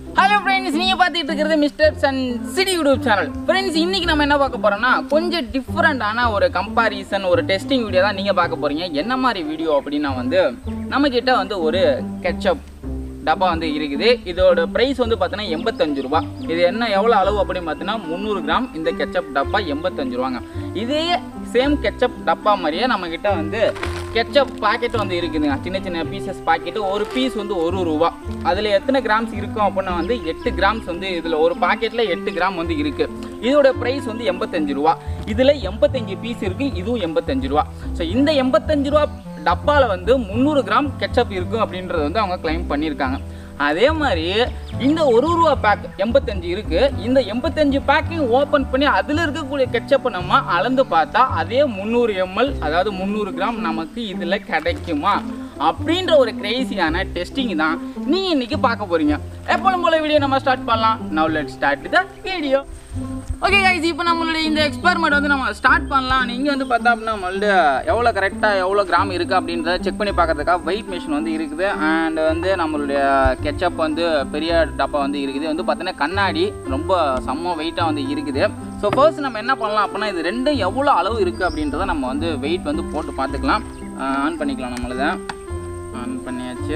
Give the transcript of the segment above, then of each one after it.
hello friends நீங்கள் பார்த்துட்டு இருக்கிறது mister Sun CD YouTube channel friends இன்னைக்கு நம்ம என்ன பார்க்க போறோம்னா கொஞ்சம் டிஃப்ரெண்டான ஒரு கம்பாரிசன் ஒரு டெஸ்டிங் வீடியோ தான் நீங்கள் பார்க்க போறீங்க என்ன மாதிரி வீடியோ அப்படின்னா வந்து நம்மக்கிட்ட வந்து ஒரு கெச்சப் டப்பா வந்து இருக்குது இதோட ப்ரைஸ் வந்து பார்த்தீங்கன்னா எண்பத்தஞ்சு ரூபா இது என்ன எவ்வளோ அளவு அப்படின்னு பார்த்தீங்கன்னா முந்நூறு கிராம் இந்த கெச்சப் டப்பா எண்பத்தஞ்சு ரூபாங்க இதே சேம் கெச்சப் டப்பா மாதிரியே நம்மக்கிட்ட வந்து கெச்சப் பாக்கெட் வந்து இருக்குதுங்க சின்ன சின்ன பீசஸ் பாக்கெட்டு ஒரு பீஸ் வந்து ஒரு ரூபா அதில் எத்தனை கிராம்ஸ் இருக்கும் அப்படின்னா வந்து எட்டு கிராம்ஸ் வந்து இதில் ஒரு பாக்கெட்டில் எட்டு கிராம் வந்து இருக்குது இதோட ப்ரைஸ் வந்து எண்பத்தஞ்சு ரூபா இதில் எண்பத்தஞ்சு பீஸ் இருக்குது இதுவும் எண்பத்தஞ்சு ரூபா ஸோ இந்த எண்பத்தஞ்சு ரூபா டப்பாவில் வந்து முந்நூறு கிராம் கெச்சப் இருக்கும் அப்படின்றது வந்து அவங்க கிளைம் பண்ணியிருக்காங்க அதே மாதிரி இந்த ஒரு ரூபா பேக் எண்பத்தஞ்சு இருக்கு இந்த எண்பத்தஞ்சு பேக்கையும் ஓப்பன் பண்ணி அதில் இருக்கக்கூடிய கெச்சப்பை நம்ம அளந்து பார்த்தா அதே முந்நூறு எம்எல் அதாவது முந்நூறு கிராம் நமக்கு இதில் கிடைக்குமா அப்படின்ற ஒரு கிரேசியான டெஸ்டிங் தான் நீ இன்னைக்கு பார்க்க போறீங்க எப்பொழுதும் போல வீடியோ நம்ம ஸ்டார்ட் பண்ணலாம் now let start the video okay guys இப்போ நம்மளுடைய இந்த எக்ஸ்பெரிமெண்ட் வந்து நம்ம ஸ்டார்ட் பண்ணலாம் நீங்கள் வந்து பார்த்தா அப்படின்னா நம்மள்ட்ட எவ்வளோ கரெக்டாக எவ்வளோ கிராம் இருக்குது அப்படின்றத செக் பண்ணி பார்க்கறதுக்காக வெயிட் மிஷின் வந்து இருக்குது அண்ட் வந்து நம்மளுடைய கெச்சப் வந்து பெரிய டப்பா வந்து இருக்குது வந்து பார்த்தீங்கன்னா கண்ணாடி ரொம்ப செம்ம வெயிட்டாக வந்து இருக்குது ஸோ ஃபர்ஸ்ட் நம்ம என்ன பண்ணலாம் அப்படின்னா இது ரெண்டும் எவ்வளோ அளவு இருக்குது அப்படின்றத நம்ம வந்து வெயிட் வந்து போட்டு பார்த்துக்கலாம் ஆன் பண்ணிக்கலாம் நம்மளதை ஆன் பண்ணியாச்சு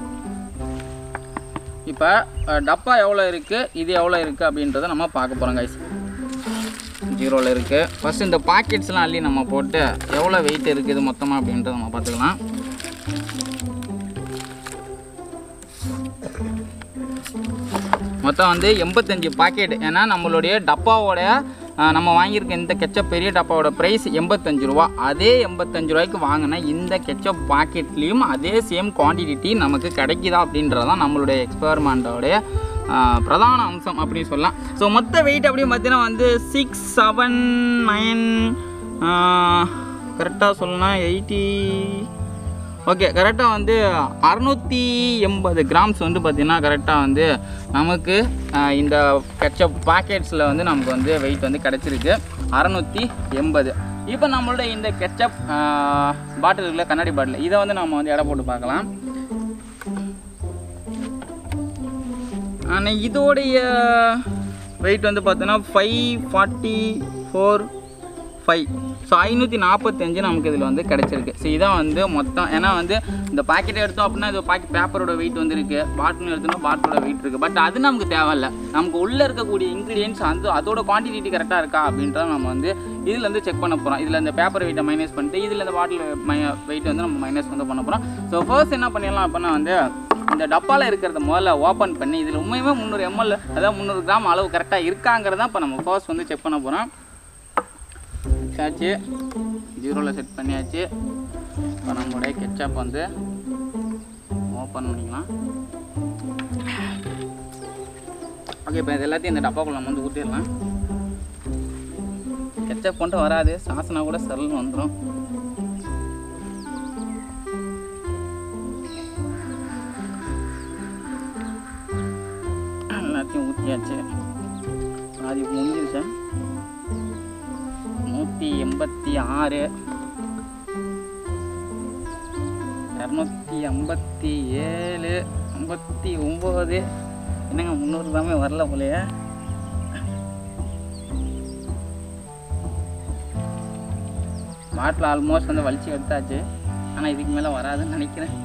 இப்போ டப்பா எவ்வளோ இருக்குது இது எவ்வளோ இருக்குது அப்படின்றத நம்ம பார்க்க போகிறோம் கைஸ் ஜீரோவில் இருக்குது ஃபஸ்ட் இந்த பாக்கெட்ஸ்லாம் அள்ளி நம்ம போட்டு எவ்வளோ வெயிட் இருக்குது மொத்தமாக அப்படின்றத நம்ம பார்த்துக்கலாம் மொத்தம் வந்து எண்பத்தஞ்சு பாக்கெட் ஏன்னா நம்மளுடைய டப்பாவோட ஆ, நம்ம வாங்கியிருக்க இந்த கெச்சப் பெரிய டப்பாவோட ப்ரைஸ் எண்பத்தஞ்சு ரூபா அதே எண்பத்தஞ்சு ரூபாய்க்கு வாங்கின இந்த கெச்சப் பாக்கெட்லேயும் அதே சேம் குவான்டிட்டி நமக்கு கிடைக்குதா அப்படின்றது தான் நம்மளுடைய எக்ஸ்பெரிமெண்ட்டோடைய பிரதான அம்சம் அப்படின்னு சொல்லலாம் ஸோ மொத்த வெயிட் அப்படின்னு பார்த்தீங்கன்னா வந்து சிக்ஸ் செவன் நைன் கரெக்டாக சொல்லலாம் எயிட்டி ஓகே கரெக்டாக வந்து அறநூற்றி எண்பது கிராம்ஸ் வந்து பார்த்திங்கன்னா கரெக்டாக வந்து நமக்கு ஆஹ், இந்த கெச்சப் பாக்கெட்ஸில் வந்து நமக்கு வந்து வெயிட் வந்து கிடச்சிருக்கு அறநூற்றி எண்பது இப்போ நம்மளோட இந்த கெச்சப் பாட்டில் இருக்குல்ல கண்ணாடி பாட்டில் இதை வந்து நம்ம வந்து எடை போட்டு பார்க்கலாம் ஆனால் இதோடைய வெயிட் வந்து பார்த்தோன்னா five forty four five so ஐநூற்றி நாற்பத்தஞ்சு நமக்கு இதில் வந்து கிடச்சிருக்கு ஸோ இதான் வந்து மொத்தம் ஏன்னா வந்து இந்த பாக்கெட் எடுத்தோம் அப்படின்னா இது பாக்கெட் பேப்பரோட வெயிட் வந்து இருக்குது பாட்டில் எடுத்தோம்னா பாட்டிலோட வெயிட் இருக்குது பட் அது நமக்கு தேவையில்ல நமக்கு உள்ளே இருக்கக்கூடிய இன்க்ரீடியன்ஸ் அந்த அதோட குவான்டிட்டி கரெக்டாக இருக்கா அப்படின்றத நம்ம வந்து இதில் வந்து செக் பண்ண போகிறோம் இதில் இந்த பேப்பர் வெயிட்டை மைனஸ் பண்ணிட்டு இதில் இந்த பாட்டில் வெயிட் வந்து நம்ம மைனஸ் வந்து பண்ண போகிறோம் ஸோ ஃபர்ஸ்ட் என்ன பண்ணிடலாம் அப்படின்னா வந்து இந்த டப்பாவில் இருக்கிறத முதல்ல ஓப்பன் பண்ணி இதில் உண்மையுமே முந்நூறு எம்எல் அதாவது முந்நூறு கிராம் அளவு கரெக்டாக இருக்காங்கிறத இப்போ நம்ம ஃபர்ஸ்ட் வந்து செக் பண்ண போகிறோம் ஆச்சு ஜீரோவில் செட் பண்ணியாச்சு இப்போ நம்மளுடைய கெச்சப் வந்து ஓப்பன் பண்ணிக்கலாம் ஓகே இப்போ இது எல்லாத்தையும் இந்த டப்பாக்குள்ள நம்ம வந்து ஊற்றிடலாம் கெச்சப் கொண்டு வராது சாசனா கூட செல்னு வந்துடும் எல்லாத்தையும் ஊற்றியாச்சு அது முடிஞ்சிருச்சு நூற்றி எண்பத்தி ஆறு இரநூத்தி ஐம்பத்தி ஏழு ஐம்பத்தி ஒம்பது என்னங்க முந்நூறு தாமே வரல போலையே பாட்டில் ஆல்மோஸ்ட் வந்து வலிச்சு எடுத்தாச்சு ஆனால் இதுக்கு மேலே வராதுன்னு நினைக்கிறேன்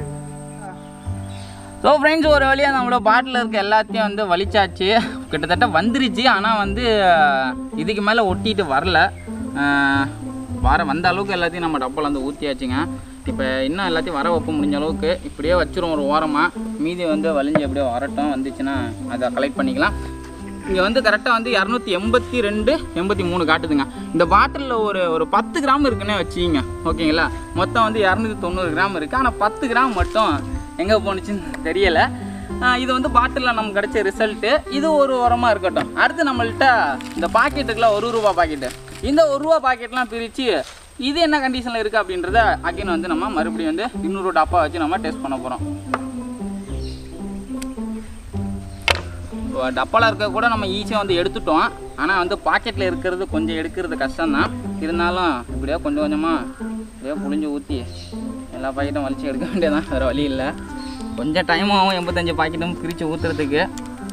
ஸோ ஃப்ரெண்ட்ஸ் ஒரு வழியாக நம்மளோட பாட்டில் இருக்க எல்லாத்தையும் வந்து வலிச்சாச்சு கிட்டத்தட்ட வந்துருச்சு ஆனால் வந்து இதுக்கு மேலே ஒட்டிட்டு வரல அஹ், வர வந்த அளவுக்கு எல்லாத்தையும் நம்ம டப்பாவில் வந்து ஊற்றியாச்சுங்க இப்போ இன்னும் எல்லாத்தையும் வர வைப்ப முடிஞ்ச அளவுக்கு இப்படியே வச்சிரும் ஒரு ஓரமாக மீதி வந்து வலிஞ்சு எப்படியோ வரட்டும் வந்துச்சுன்னா அதை கலெக்ட் பண்ணிக்கலாம் இங்கே வந்து கரெக்டாக வந்து இரநூத்தி எண்பத்தி ரெண்டு எண்பத்தி மூணு காட்டுதுங்க இந்த பாட்டிலில் ஒரு ஒரு பத்து கிராம் இருக்குன்னே வச்சுக்கிங்க ஓகேங்களா மொத்தம் வந்து இரநூத்தி தொண்ணூறு கிராம் இருக்குது ஆனால் பத்து கிராம் மட்டும் எங்கே போணுச்சுன்னு தெரியலை ஆஹ் இது வந்து பாட்டிலில் நமக்கு கிடைச்ச ரிசல்ட்டு இது ஒரு உரமாக இருக்கட்டும் அடுத்து நம்மள்ட்ட இந்த பாக்கெட்டுக்குலாம் ஒரு ரூபா பாக்கெட்டு இந்த ஒரு ரூபா பாக்கெட்லாம் பிரித்து இது என்ன கண்டிஷனில் இருக்குது அப்படின்றத அகைன் வந்து நம்ம மறுபடியும் வந்து இன்னொரு டப்பா வச்சு நம்ம டெஸ்ட் பண்ண போகிறோம் டப்பாவில் இருக்க கூட நம்ம ஈஸியாக வந்து எடுத்துட்டோம் ஆனால் வந்து பாக்கெட்டில் இருக்கிறது கொஞ்சம் எடுக்கிறது கஷ்டம்தான் இருந்தாலும் இப்படியே கொஞ்சம் கொஞ்சமாக இப்படியே புளிஞ்சு ஊற்றி எல்லா பாக்கெட்டும் வலிச்சு எடுக்க வேண்டியதான் வேறு வழி இல்லை கொஞ்சம் டைம் ஆகும் எண்பத்தஞ்சு பாக்கெட்டும் பிரித்து ஊற்றுறதுக்கு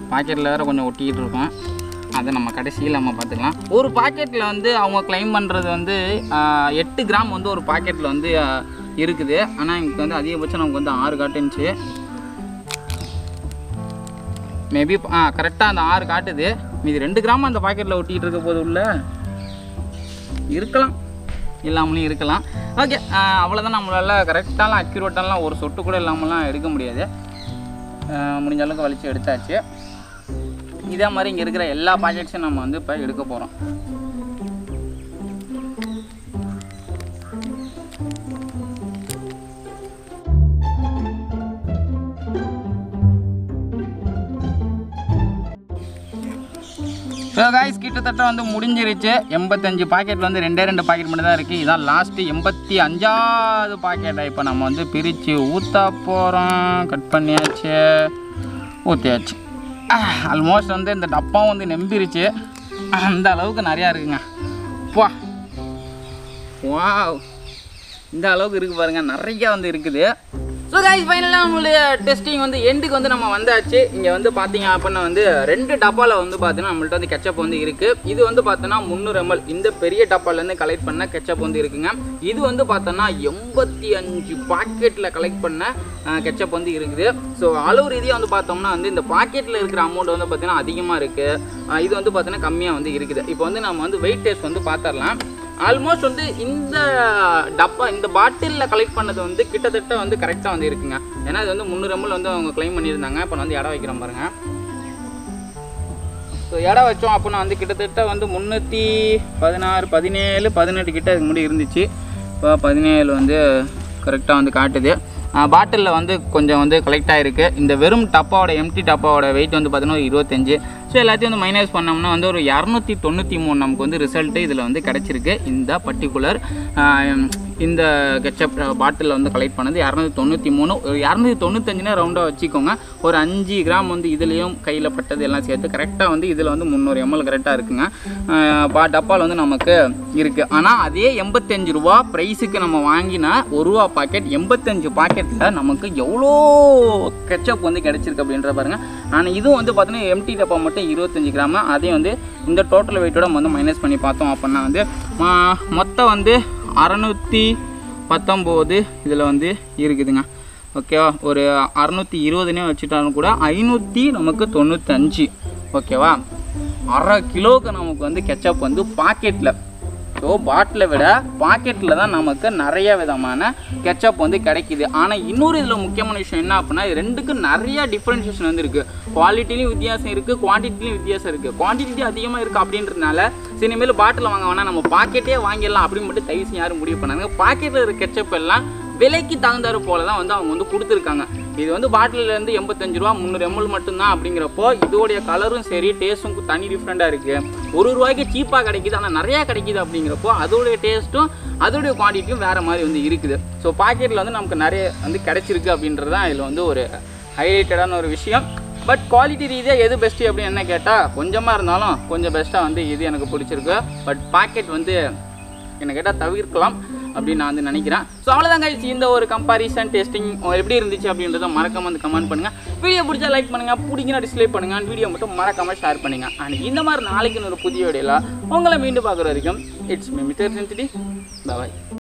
பாக்கெட்டில் வேறு கொஞ்சம் ஒட்டிக்கிட்டு இருக்கோம் அதை நம்ம கடைசியில் நம்ம பார்த்துக்கலாம் ஒரு பாக்கெட்டில் வந்து அவங்க கிளைம் பண்ணுறது வந்து ஆஹ், எட்டு கிராம் வந்து ஒரு பாக்கெட்டில் வந்து ஆஹ், இருக்குது ஆனால் இங்கே வந்து அதிகபட்சம் நமக்கு வந்து ஆறு காட்டுனுச்சு மேபி ஆ கரெக்டாக அந்த ஆறு காட்டுது மீதி ரெண்டு கிராம் அந்த பாக்கெட்டில் ஒட்டிகிட்டு இருக்க போது உள்ள இருக்கலாம் இல்லாமலும் இருக்கலாம் ஓகே அவ்வளோதான் நம்மளால கரெக்டாலாம் அக்யூரேட்டாலாம் ஒரு சொட்டு கூட இல்லாமலாம் எடுக்க முடியாது ஆஹ் முடிஞ்ச அளவுக்கு வலிச்சு எடுத்தாச்சு இதே மாதிரி இங்கே இருக்கிற எல்லா பாக்கெட்ஸையும் நம்ம வந்து இப்போ எடுக்க போகிறோம் ஸோ காய்ஸ் கிட்டத்தட்ட வந்து முடிஞ்சிருச்சு எண்பத்தஞ்சு பாக்கெட் வந்து ரெண்டே ரெண்டு பாக்கெட் மட்டும் தான் இருக்குது இதான் லாஸ்ட்டு எண்பத்தி அஞ்சாவது பாக்கெட்டை இப்போ நம்ம வந்து பிரித்து ஊற்ற போகிறோம் கட் பண்ணியாச்சு ஊற்றியாச்சு ஆல்மோஸ்ட் வந்து இந்த டப்பாவும் வந்து நம்பிருச்சு அந்த அளவுக்கு நிறையா இருக்குங்க வா வாவ் இந்த அளவுக்கு இருக்குது பாருங்க நிறைய வந்து இருக்குது ஸோ கைஸ் ஃபைனலாக நம்மளுடைய டெஸ்டிங் வந்து எண்டுக்கு வந்து நம்ம வந்தாச்சு இங்கே வந்து பார்த்தீங்க அப்படின்னா வந்து ரெண்டு டப்பாவில் வந்து பார்த்தீங்கன்னா நம்மள்ட்ட வந்து கெச்சப் வந்து இருக்குது இது வந்து பார்த்தோன்னா முந்நூறு எம்எல் இந்த பெரிய டப்பாலேருந்து கலெக்ட் பண்ண கெச்சப் வந்து இருக்குங்க இது வந்து பார்த்தோன்னா எண்பத்தி அஞ்சு பாக்கெட்டில் கலெக்ட் பண்ண கெச்சப் வந்து இருக்குது ஸோ அளவு ரீதியாக வந்து பார்த்தோம்னா வந்து இந்த பாக்கெட்டில் இருக்கிற அமௌண்ட் வந்து பார்த்தீங்கன்னா அதிகமாக இருக்குது இது வந்து பார்த்தீங்கன்னா கம்மியாக வந்து இருக்குது இப்போ வந்து நம்ம வந்து வெயிட் டேஸ்ட் வந்து பார்த்துடலாம் ஆல்மோஸ்ட் வந்து இந்த டப்பா இந்த பாட்டிலில் கலெக்ட் பண்ணது வந்து கிட்டத்தட்ட வந்து கரெக்டாக வந்து இருக்குங்க ஏன்னா இது வந்து முந்நூறு எம்எல் வந்து அவங்க க்ளைம் பண்ணியிருந்தாங்க இப்போ நான் வந்து இடம் வைக்கிறேன் பாருங்க ஸோ இடம் வச்சோம் அப்படின்னா வந்து கிட்டத்தட்ட வந்து முந்நூற்றி பதினாறு பதினேழு பதினெட்டு கிட்ட இதுக்கு முன்னாடி இருந்துச்சு இப்போ பதினேழு வந்து கரெக்டாக வந்து காட்டுது பாட்டிலில் வந்து கொஞ்சம் வந்து கலெக்ட் ஆகிருக்கு இந்த வெறும் டப்பாவோட எம்டி டப்பாவோட வெயிட் வந்து பார்த்தீங்கன்னா ஒரு இருபத்தஞ்சு ஸோ எல்லாத்தையும் வந்து மைனஸ் பண்ணோம்னா வந்து ஒரு இரநூத்தி தொண்ணூற்றி மூணு நமக்கு வந்து ரிசல்ட்டு இதில் வந்து கிடச்சிருக்கு இந்த பர்டிகுலர் இந்த கெச்சப் பாட்டிலில் வந்து கலெக்ட் பண்ணது இரநூத்தி தொண்ணூற்றி மூணு ஒரு இரநூத்தி தொண்ணூத்தஞ்சுனா ரவுண்டாக வச்சுக்கோங்க ஒரு அஞ்சு கிராம் வந்து இதுலேயும் கையில் பட்டது எல்லாம் சேர்த்து கரெக்டாக வந்து இதில் வந்து முந்நூறு எம்எல் கரெக்டாக இருக்குங்க ஆஹ் பா டப்பாவில் வந்து நமக்கு இருக்குது ஆனால் அதே எண்பத்தஞ்சு ரூபா ப்ரைஸுக்கு நம்ம வாங்கினா ஒரு ரூபா பாக்கெட் எண்பத்தஞ்சு பாக்கெட்டில் நமக்கு எவ்வளோ கெச்சப் வந்து கிடச்சிருக்கு அப்படின்ற பாருங்க ஆனால் இதுவும் வந்து பார்த்தீங்கன்னா எம்டி டப்பா மட்டும் இருபத்தஞ்சு கிராம் அதையும் வந்து இந்த டோட்டல் வெயிட்டோட நம்ம வந்து மைனஸ் பண்ணி பார்த்தோம் அப்படின்னா வந்து ஆஹ் மொத்தம் வந்து அறநூற்றி பத்தொம்போது இதில் வந்து இருக்குதுங்க ஓகேவா ஒரு அறநூற்றி இருபதுனே வச்சுட்டாலும் கூட ஐநூற்றி நமக்கு தொண்ணூத்தஞ்சு ஓகேவா அரை கிலோவுக்கு நமக்கு வந்து கெச்சப் வந்து பாக்கெட்டில் ஸோ பாட்டிலை விட பாக்கெட்டில் தான் நமக்கு நிறைய விதமான கெச்சப் வந்து கிடைக்குது ஆனால் இன்னொரு இதில் முக்கியமான விஷயம் என்ன அப்படின்னா இது ரெண்டுக்கும் நிறைய டிஃப்ரென்ஷியேஷன் வந்து இருக்குது குவாலிட்டிலையும் வித்தியாசம் இருக்குது குவான்டிட்டிலையும் வித்தியாசம் இருக்குது குவான்டிட்டி அதிகமாக இருக்குது அப்படின்றதுனால சரி இனிமேல் பாட்டில் வாங்க வேணாம் நம்ம பாக்கெட்டே வாங்கிடலாம் அப்படின்னு மட்டும் தயவு செஞ்சு யாரும் முடிவு பண்ணாங்க பாக்கெட்டில் இருக்க கெச்சப் எல்லாம் விலைக்கு தகுந்தாறு போல தான் வந்து அவங்க வந்து கொடுத்துருக்காங்க இது வந்து பாட்டிலில் இருந்து எண்பத்தஞ்சு ரூபா முந்நூறு எம்எல் மட்டும்தான் அப்படிங்கிறப்போ இதோடைய கலரும் சரி டேஸ்ட்டும் தனி டிஃப்ரெண்ட்டாக இருக்குது ஒரு ரூபாய்க்கு சீப்பாக கிடைக்குது ஆனால் நிறையா கிடைக்குது அப்படிங்கிறப்போ அதோடைய டேஸ்ட்டும் அதோடைய குவான்டிட்டியும் வேறு மாதிரி வந்து இருக்குது ஸோ பாக்கெட்டில் வந்து நமக்கு நிறைய வந்து கிடைச்சிருக்கு அப்படின்றது தான் இதில் வந்து ஒரு ஹைலைட்டடான ஒரு விஷயம் பட் குவாலிட்டி ரீதியாக எது பெஸ்ட்டு அப்படின்னு என்ன கேட்டால் கொஞ்சமாக இருந்தாலும் கொஞ்சம் பெஸ்ட்டாக வந்து இது எனக்கு பிடிச்சிருக்கு பட் பாக்கெட் வந்து என்ன கேட்டால் தவிர்க்கலாம் அப்படின்னு நான் வந்து நினைக்கிறேன் ஸோ அவ்வளோதான் கழிச்சு இந்த ஒரு கம்பாரிசன் டெஸ்டிங் எப்படி இருந்துச்சு அப்படின்றத மறக்காம வந்து கமெண்ட் பண்ணுங்கள் வீடியோ பிடிச்சா லைக் பண்ணுங்கள் பிடிக்கினா டிஸ்லைக் பண்ணுங்கள் வீடியோ மட்டும் மறக்காம ஷேர் பண்ணுங்கள் அண்ட் இந்த மாதிரி நாளைக்கு ஒரு புதிய வீடியோவில் உங்களை மீண்டும் பார்க்குற வரைக்கும் இட்ஸ் மீ மிட்டர் பாய்